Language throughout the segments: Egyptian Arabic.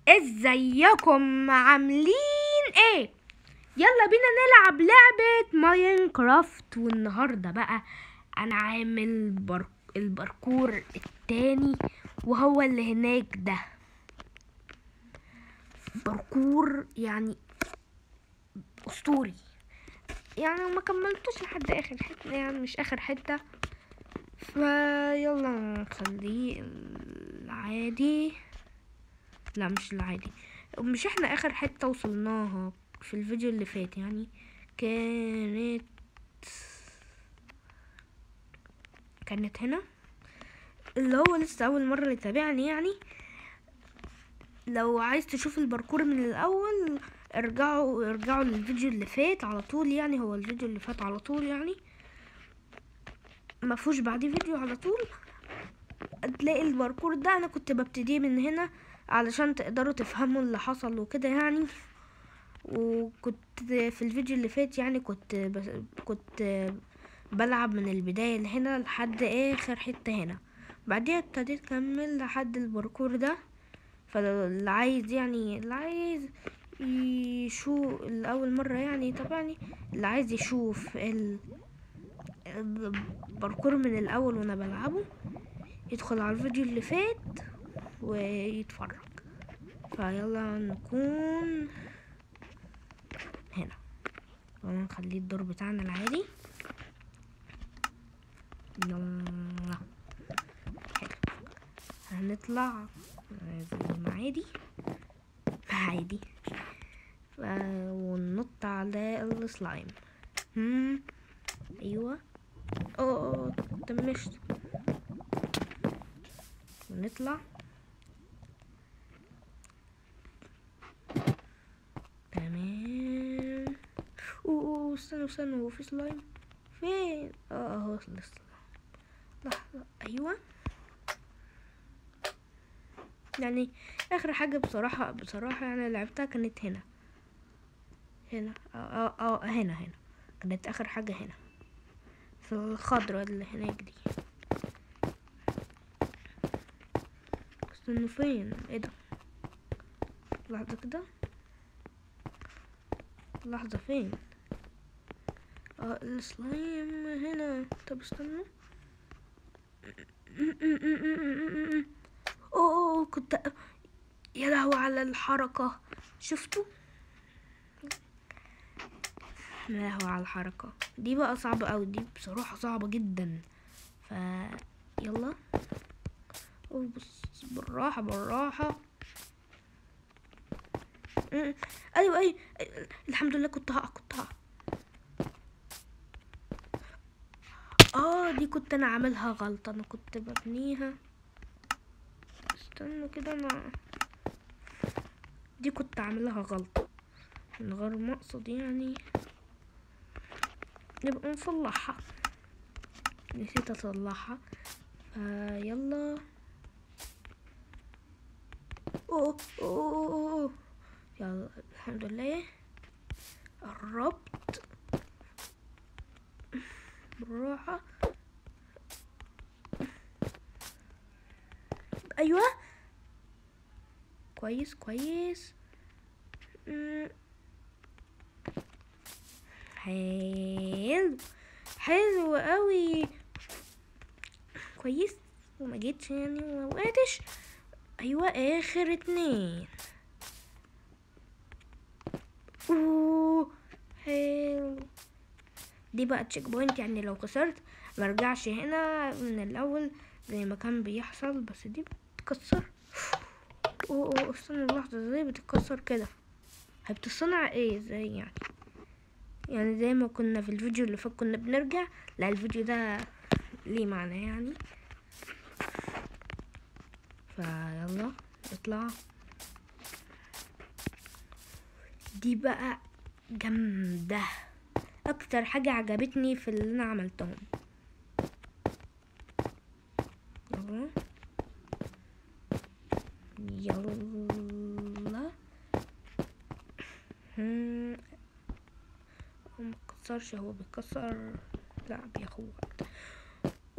ازيكم عاملين ايه يلا بينا نلعب لعبة ماينكرافت والنهاردة بقى انا عامل بر... الباركور التاني وهو اللي هناك ده باركور يعني اسطوري يعني ما كملتوش لحد اخر حتة يعني مش اخر حتة فيلا نخليه العادي لا مش العادي مش احنا اخر حتة وصلناها في الفيديو اللي فات يعني كانت كانت هنا اللي هو لسه اول مرة يتابعني يعني لو عايز تشوف الباركور من الاول ارجعوا ارجعوا للفيديو اللي فات على طول يعني هو الفيديو اللي فات على طول يعني ما فيهوش بعديه فيديو على طول تلاقي الباركور ده انا كنت ببتديه من هنا علشان تقدروا تفهموا اللي حصل وكده يعني وكنت في الفيديو اللي فات يعني كنت بس كنت بلعب من البداية لهنا لحد اخر حتة هنا بعدين ابتديت اكمل لحد الباركور ده فاللي عايز يعني اللي عايز يشوف لأول مرة يعني طب يعني اللي عايز يشوف ال الباركور من الأول وأنا بلعبه يدخل على الفيديو اللي فات ويتفرج فيلا نكون هنا يلا نخليه الدور بتاعنا العادي يلا حلو هنطلع زي ما عادي عادي ف... وننط على السلايم هم ايوه اوه تمشت ونطلع تمام اوه استنوا استنوا هو في سلايم فين اه اهو لسه لحظة ايوه يعني اخر حاجة بصراحة بصراحة يعني لعبتها كانت هنا هنا اه اه, آه هنا هنا كانت اخر حاجة هنا في الخضرة اللي هناك دي استنوا فين ايه ده لحظة كده لحظة فين اه السلايم هنا طب استنوا اوه كنت يا لهوي على الحركة شفتوا يا لهوي على الحركة دي بقى صعبة اوي دي بصراحة صعبة جدا ف يلا أوه بص بالراحة بالراحة أمم، ايوه ايوه الحمد لله كنت هقع كنت هقع اه دي كنت انا عاملها غلطة انا كنت ببنيها استنوا كده انا دي كنت عاملها غلطة من غير مقصد يعني نبقى نصلحها نسيت اصلحها فيلا اوه اوه اوه أوه. يلا الحمد لله قربت بالراحة ايوه كويس كويس مم. حلو حلو قوي كويس وما جيتش يعني وما وقعتش ايوه اخر اتنين اوه حلو دي بقى تشيك بوينت يعني لو خسرت مرجعش هنا من الاول زي ما كان بيحصل بس دي بتتكسر اوه اوه استنى لحظة ازاي بتتكسر كده هي بتصنع ايه ازاي يعني يعني زي ما كنا في الفيديو اللي فات كنا بنرجع لا الفيديو ده ليه معنى يعني فيلا اطلع دي بقى جامدة اكتر حاجة عجبتني في اللي انا عملتهم يلا يلا هم. هو مكسرش هو بيكسر لا بياخد وقت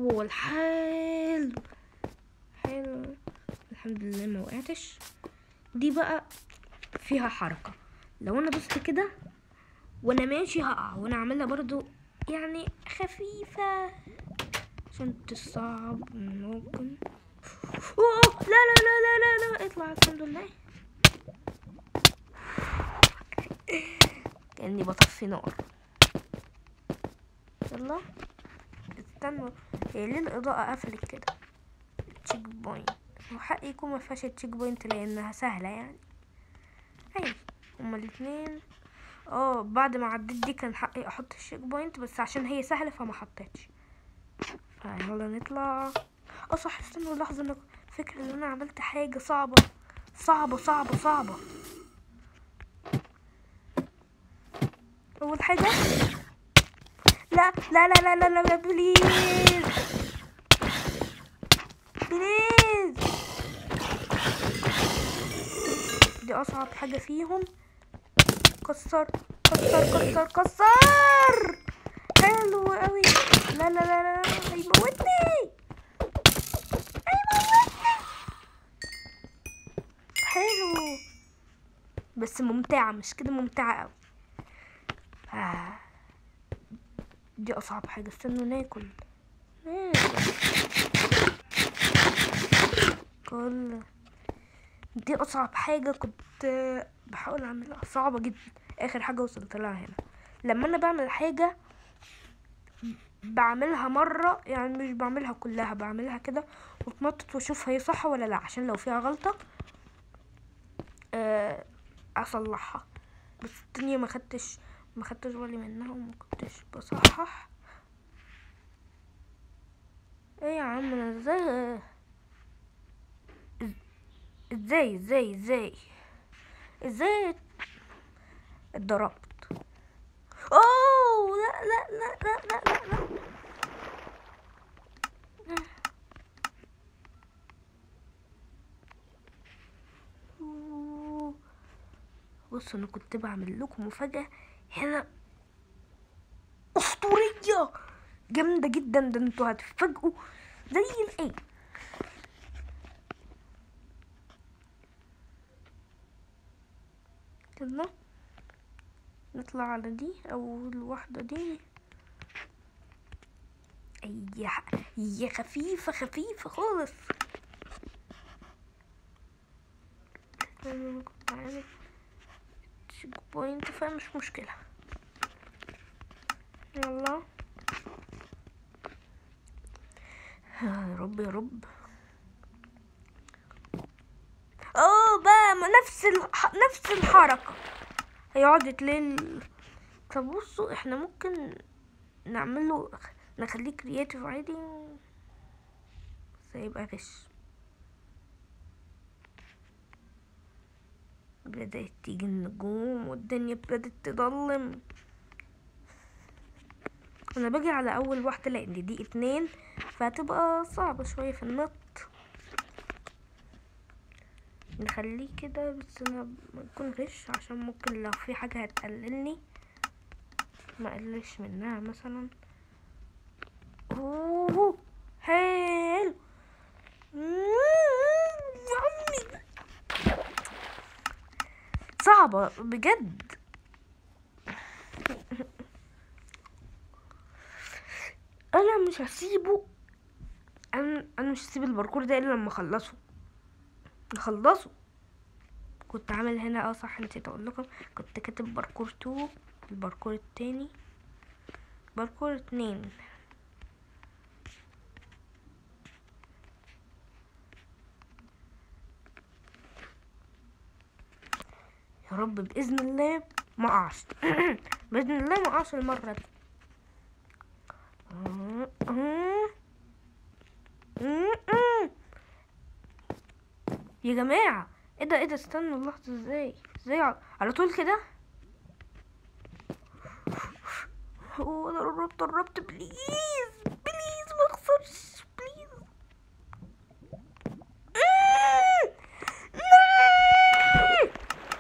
والحلو حلو الحمد لله ما وقعتش دي بقى فيها حركة لو انا دوست كده وانا ماشي هقع وانا عاملها برضو يعني خفيفة عشان تصعب ممكن اوه لا لا لا لا لا لا اطلع الحمد لله كأني بطفي نار يلا استنوا هي ليه الإضاءة قفلت كده تشيك بوينت وحق يكون ما فيهاش تشيك بوينت لأنها سهلة يعني هاي هما الاتنين اه بعد ما عديت دي كان حقي احط الشيك بوينت بس عشان هي سهلة فما حطيتش فيلا نطلع اه صح استنوا لحظة انا فكرة ان انا عملت حاجة صعبة صعبة صعبة صعبة اول حاجة لا لا لا لا لا لا, لا بليز بليز دي اصعب حاجة فيهم كسر كسر كسر كسر حلو قوي لا لا لا لا هيموتني هيموتني حلو بس ممتعة مش كده ممتعة قوي آه. دي اصعب حاجة استنوا ناكل ناكل كل دي اصعب حاجة كنت بحاول اعملها صعبة جدا اخر حاجة وصلت لها هنا لما انا بعمل حاجة بعملها مرة يعني مش بعملها كلها بعملها كده واتنطط واشوف هي صح ولا لا عشان لو فيها غلطة آه، اصلحها بس التانية ما خدتش ما خدتش بالي منها وما كنتش بصحح ايه يا عم انا ازاي ازاي ازاي ازاي ازاي اتضربت اوه لا لا لا لا لا لا, لا. أوه. بصوا انا كنت بعمل لكم مفاجأة هنا اسطورية جامدة جدا ده انتوا هتتفاجئوا زي الايه كده نطلع على دي اول واحدة دي هي هي خفيفة خفيفة خالص انا كنت عارف تشيك بوينت فمش مشكلة يلا يا رب يا رب اه بقى ما نفس الح... نفس الحركة هيقعد يتلل طب بصوا احنا ممكن نعمله نخليه كرياتيف عادي بس هيبقى غش بدأت تيجي النجوم والدنيا ابتدت تضلم انا باجي على اول واحدة لان دي اتنين فهتبقى صعبة شوية في النط نخليه كده بس انا بكون غش عشان ممكن لو في حاجة هتقللني ما اقللش منها مثلا اوه حلو يا عمي صعبة بجد انا مش هسيبه انا انا مش هسيب الباركور ده الا لما اخلصه نخلصه كنت عامل هنا اه صح نسيت اقول لكم كنت كاتب باركور 2 الباركور التاني باركور اتنين يا رب باذن الله ما اقعش باذن الله ما اقعش المره دي يا جماعة ايه ده ايه ده استنوا لحظة ازاي ازاي على- على طول كده هو انا قربت قربت بليز بليز ما اخسرش بليز مم. مم.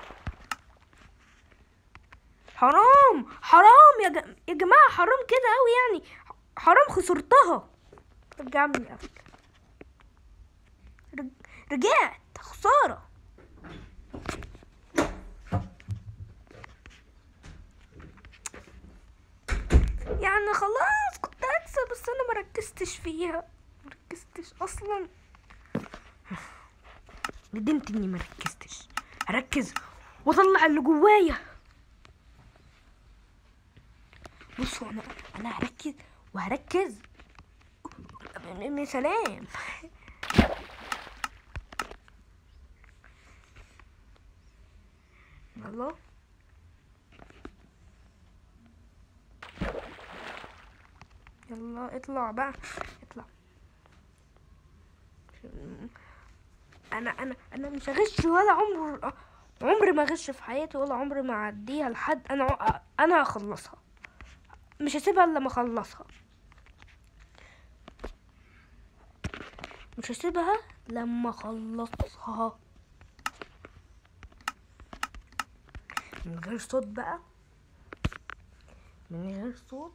حرام حرام يا ج... يا جماعة حرام كده أوي يعني حرام خسرتها رجع من القفل رج... رجعت خسارة مركزتش فيها مركزتش اصلا ندمت اني مركزتش اركز واطلع اللي جوايا بصوا انا انا هركز وهركز يا سلام الله يلا اطلع بقى اطلع انا انا انا مش هغش ولا عمر عمري ما غش في حياتي ولا عمري ما اعديها لحد انا انا هخلصها مش هسيبها الا لما اخلصها مش هسيبها لما اخلصها من غير صوت بقى من غير صوت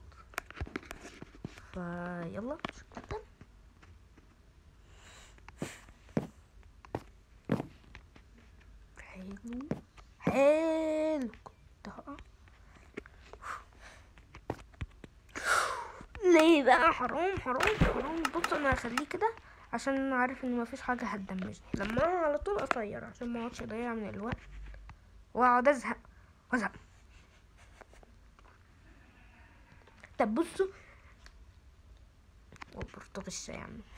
فيلا شكرا حلو حلو كنت هقع ليه بقى حرام حرام حرام بص انا هخليه كده عشان انا عارف ان مفيش حاجه هتدمجني لما انا على طول اطير عشان ما اقعدش اضيع من الوقت واقعد ازهق وازهق طب بصوا والبرتقال يا عم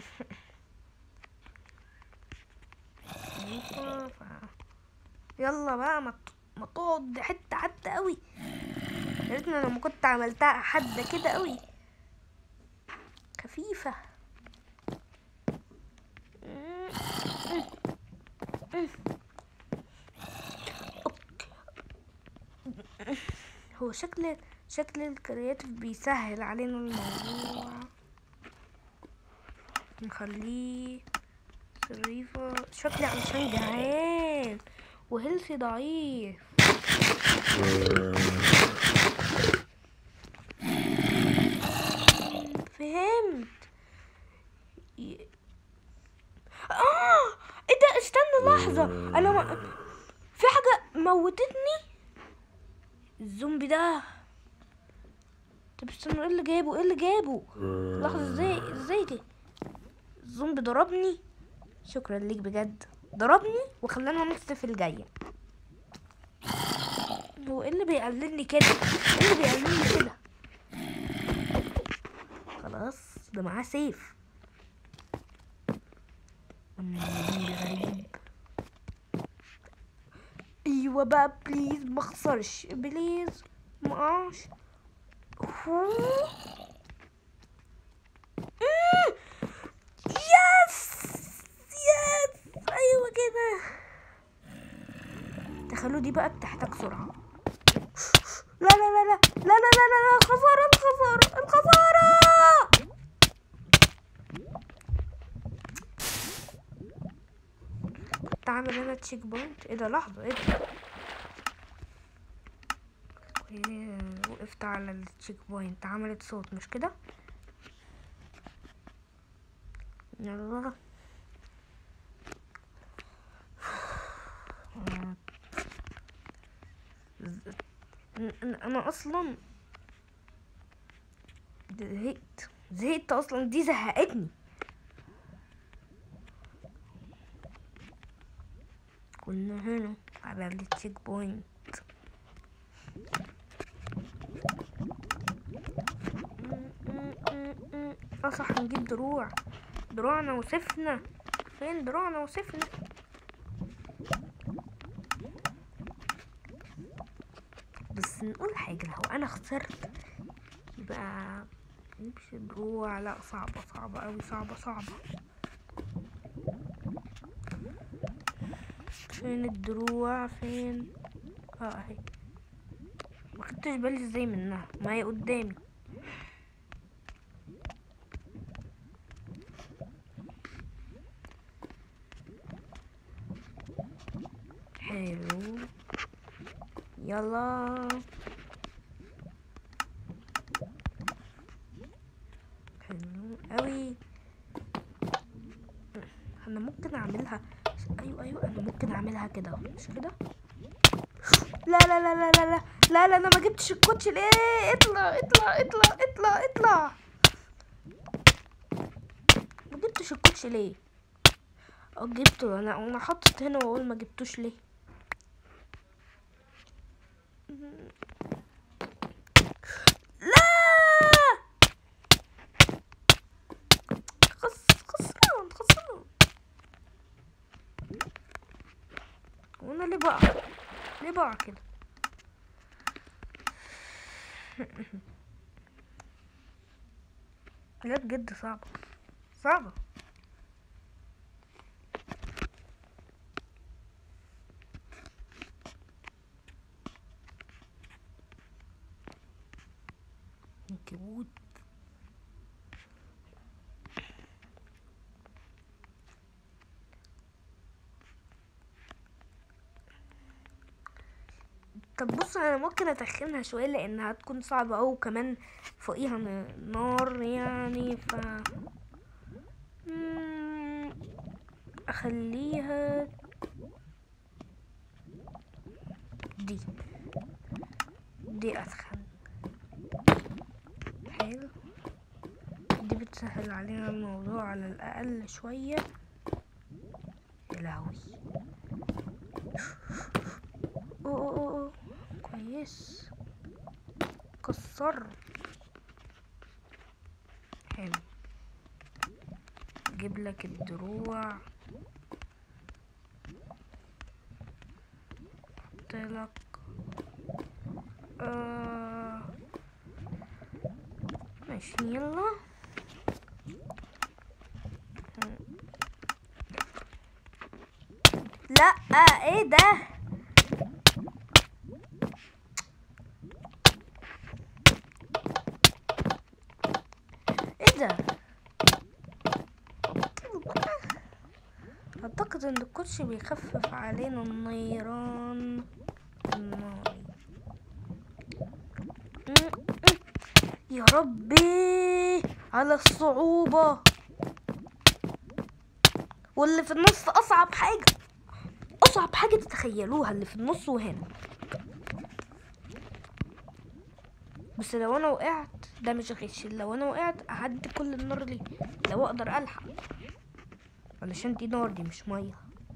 يلا بقى ما ما تقعد حته حتى قوي يا ريتني لما كنت عملتها حده كده قوي خفيفه هو شكل شكل الكرياتيف بيسهل علينا الموضوع نخليه صريفة شكلي علشان جعان وهيلثي ضعيف فهمت اه ايه ده استنى لحظة انا ما... في حاجة موتتني الزومبي ده طب استنى ايه اللي جابه ايه اللي جابه لحظة ازاي ازاي دي الزومبي ضربني شكرا ليك بجد ضربني وخلاني انط في الجاية هو ايه اللي بيقللني كده ايه اللي بيقللني كده خلاص ده معاه سيف زومبي غريب ايوه بقى بليز ما اخسرش بليز ما اقعش يس يس ايوه كده تخيلوا دي بقى بتحتاج سرعه لا لا لا لا لا لا لا لا لا الخساره الخساره الخساره كنت عامل انا تشيك بوينت ايه ده لحظه ايه ده إيه، وقفت على التشيك بوينت عملت صوت مش كده يلا أنا- انا اصلا زهقت زهقت اصلا دي زهقتني كنا هنا على التشيك بوينت اه صح نجيب دروع دروعنا وسفنا فين دروعنا وسفنا بس نقول حاجة لو أنا خسرت يبقى نمشي دروع لا صعبة صعبة أوي صعبة صعبة فين الدروع فين اه اهي ما خدتش بالي ازاي منها ما هي قدامي حلو يلا حلو قوي انا ممكن اعملها ايوه ايوه انا ممكن اعملها كده مش كده لا لا لا لا لا لا لا لا انا ما جبتش الكوتش ليه اطلع اطلع اطلع اطلع اطلع جبتش الكوتش ليه اه جبته انا انا حاطط هنا واقول ما جبتوش ليه لا خس خسران خسران وانا ليه بقع ليه بقع كده لا بجد صعبة صعبة عنكبوت طب بص انا ممكن اتخنها شويه لانها هتكون صعبه او كمان فوقيها ن- نار يعني ف مم، اخليها دي دي اتخن حلو دي بتسهل علينا الموضوع على الاقل شويه يا لهوي أوه أوه أوه. كويس كسر حلو جيب لك الدروع حط لك آه ماشي يلا لا ايه ده ايه ده اعتقد ان الكوتش بيخفف علينا النيران الناري م- م. يا ربي على الصعوبة واللي في النص اصعب حاجة اصعب حاجة تتخيلوها اللي في النص وهنا بس لو انا وقعت ده مش غش لو انا وقعت اعدي كل النار ليه لو اقدر الحق علشان دي نار دي مش ميه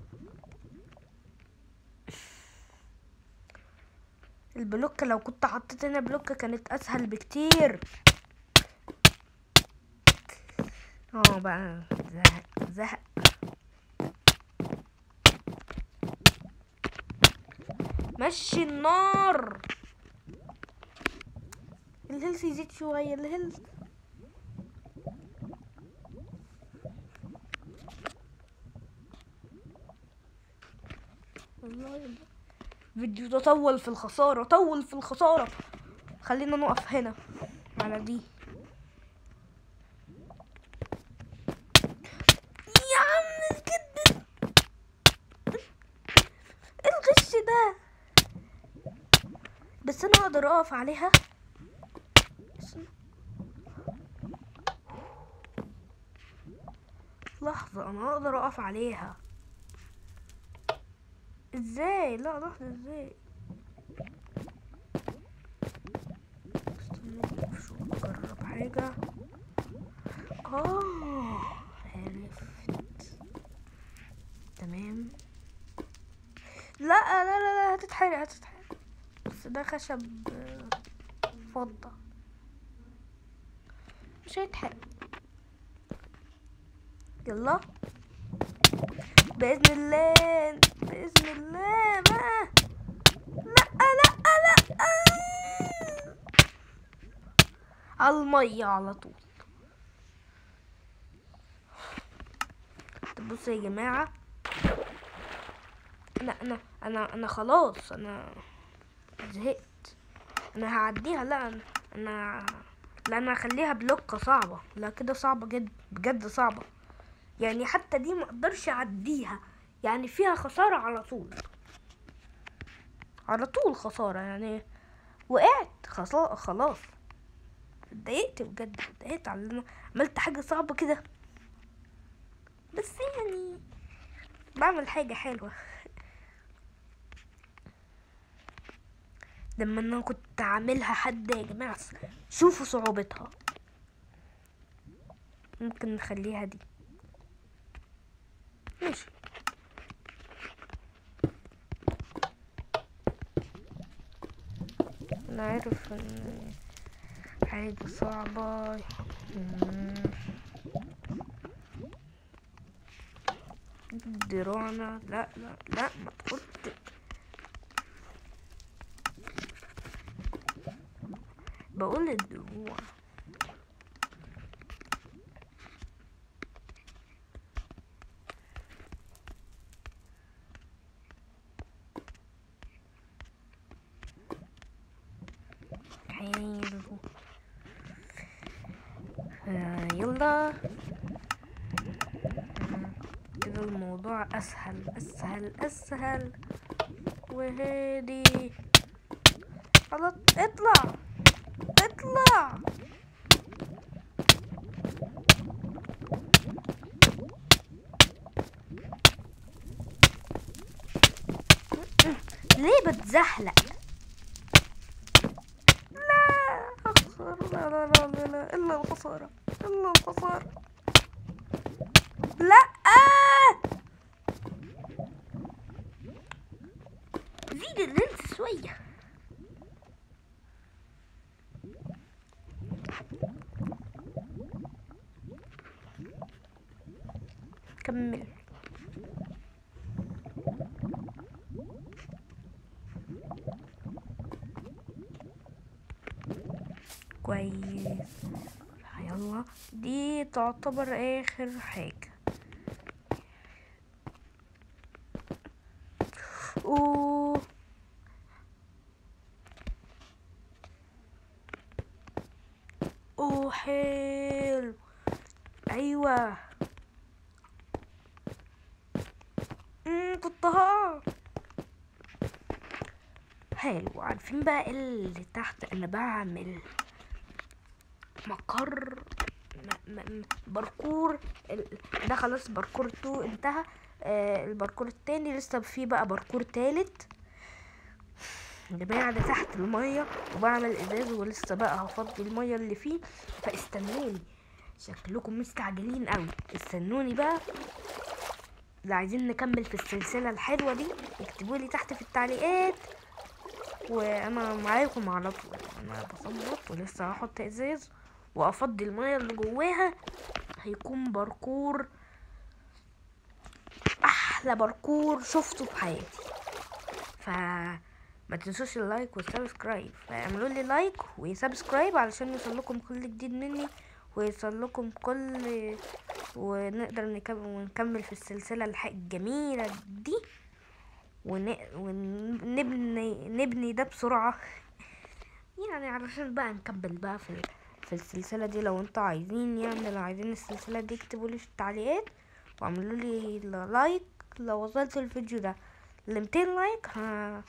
البلوك لو كنت حطيت هنا بلوك كانت اسهل بكتير اه بقى زهق زهق مشي النار الهيلث يزيد شوية الهيلث والله فيديو ده طول في الخسارة طول في الخسارة خلينا نقف هنا على دي يا عم الكدب ايه الغش ده بس انا اقدر اقف عليها بس أنا- لحظة انا اقدر اقف عليها ازاي لا لحظة ازاي استنى شو اجرب حاجة اه عرفت تمام لا لا لا لا هتتحرق هتتحرق بس ده خشب آه، فضة مش هيتحرق يلا بإذن الله بإذن الله بقى لا لا لا على المية على طول طب بصوا يا جماعة انا انا انا انا خلاص انا زهقت انا هعديها لا انا انا لا انا هخليها بلوكة صعبة لا كده صعبة جد بجد صعبة يعني حتى دي ما اقدرش اعديها يعني فيها خسارة على طول على طول خسارة يعني وقعت خلاص خلاص اتضايقت بجد اتضايقت على إن انا عملت حاجة صعبة كده بس يعني بعمل حاجة حلوة لما انا كنت عاملها حد يا جماعة شوفوا صعوبتها ممكن نخليها دي ماشي انا عارف ان حاجة صعبة مم. دراعنا لا لا لا ما تحط بقول الدروع حلو آه، يلا مم، كده الموضوع اسهل اسهل اسهل وهادي خلاص اطلع اطلع ليه بتزحلق لا أخسر لا لا لا لا لا إلا الخسارة إلا الخسارة لا زيد اللينس شوية كمل كويس يلا دي تعتبر اخر حاجة اوه اوه حلو ايوه امم كنت هقع حلو عارفين بقى إيه اللي تحت انا بعمل مقر م- م- م- باركور ال- ده خلاص باركور 2 انتهى آه الباركور التاني لسه فيه بقى باركور تالت يا جماعة ده تحت المية وبعمل ازاز ولسه بقى هفضي المية اللي فيه فاستنوني شكلكم مستعجلين قوي استنوني بقى اللي عايزين نكمل في السلسلة الحلوة دي اكتبوا لي تحت في التعليقات وانا معاكم على طول انا بظبط ولسه هحط ازاز وافضي المية اللي جواها هيكون باركور احلى باركور شفته في حياتي ف ما تنسوش اللايك والسبسكرايب فاعملوا لي لايك وسبسكرايب علشان يوصلكم كل جديد مني ويوصلكم كل ونقدر نكمل ونكمل في السلسلة الح- الجميلة دي ون... ونبني نبني ده بسرعة يعني علشان بقى نكمل بقى في ال- في السلسلة دي لو انتوا عايزين يعني لو عايزين السلسلة دي اكتبوا لي في التعليقات واعملوا لي لايك لو وصلت الفيديو ده ل 200 لايك ه...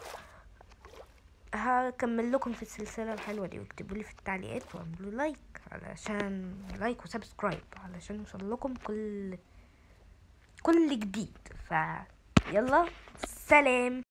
هكمل لكم في السلسلة الحلوة دي واكتبوا لي في التعليقات واعملوا لايك علشان لايك وسبسكرايب علشان يوصل لكم كل كل جديد ف يلا سلام